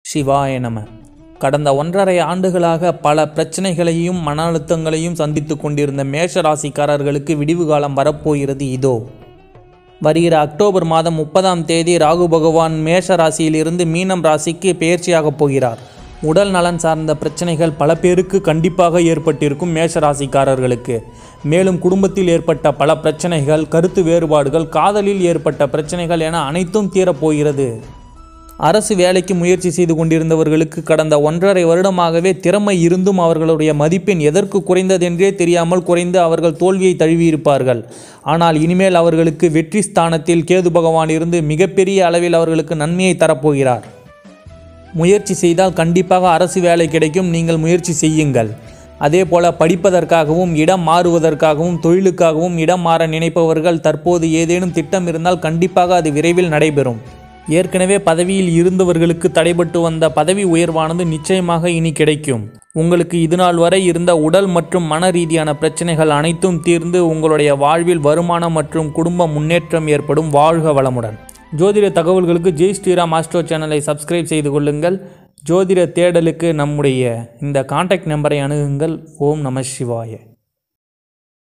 சிவாய நம கடந்த ஒன்றரை ஆண்டுகளாக பல பிரச்சனைகளையும் மன அழுத்தங்களையும் சந்தித்து கொண்டிருந்த மேஷ ராசிக்காரர்களுக்கு விடிவு காலம் வரப்போகிறது இதோ வருகிற அக்டோபர் மாதம் முப்பதாம் தேதி ராகு பகவான் மேஷ ராசியிலிருந்து மீனம் ராசிக்கு பெயர்ச்சியாகப் போகிறார் உடல் நலன் சார்ந்த பிரச்சனைகள் பல பேருக்கு கண்டிப்பாக ஏற்பட்டிருக்கும் மேஷ ராசிக்காரர்களுக்கு மேலும் குடும்பத்தில் ஏற்பட்ட பல பிரச்சனைகள் கருத்து வேறுபாடுகள் காதலில் ஏற்பட்ட பிரச்சனைகள் என அனைத்தும் தீரப்போகிறது அரசு வேலைக்கு முயற்சி செய்து கொண்டிருந்தவர்களுக்கு கடந்த ஒன்றரை வருடமாகவே திறமை இருந்தும் அவர்களுடைய மதிப்பெண் எதற்கு குறைந்ததென்றே தெரியாமல் குறைந்து அவர்கள் தோல்வியை தழுவியிருப்பார்கள் ஆனால் இனிமேல் அவர்களுக்கு வெற்றி ஸ்தானத்தில் கேது பகவான் இருந்து மிகப்பெரிய அளவில் அவர்களுக்கு நன்மையை தரப்போகிறார் முயற்சி செய்தால் கண்டிப்பாக அரசு வேலை கிடைக்கும் நீங்கள் முயற்சி செய்யுங்கள் அதே போல படிப்பதற்காகவும் இடம் மாறுவதற்காகவும் தொழிலுக்காகவும் இடம் மாற நினைப்பவர்கள் தற்போது ஏதேனும் திட்டம் இருந்தால் கண்டிப்பாக அது விரைவில் நடைபெறும் ஏற்கனவே பதவியில் இருந்தவர்களுக்கு தடைபட்டு வந்த பதவி உயர்வானது நிச்சயமாக இனி கிடைக்கும் உங்களுக்கு இதுநாள் வரை இருந்த உடல் மற்றும் மன ரீதியான பிரச்சனைகள் அனைத்தும் தீர்ந்து உங்களுடைய வாழ்வில் வருமானம் மற்றும் குடும்ப முன்னேற்றம் ஏற்படும் வாழ்க வளமுடன் ஜோதிட தகவல்களுக்கு ஜெய் ஸ்ரீராம் ஆஸ்ட்ரோ சேனலை சப்ஸ்கிரைப் செய்து கொள்ளுங்கள் ஜோதிட தேடலுக்கு நம்முடைய இந்த காண்டாக்ட் நம்பரை அணுகுங்கள் ஓம் நம சிவாய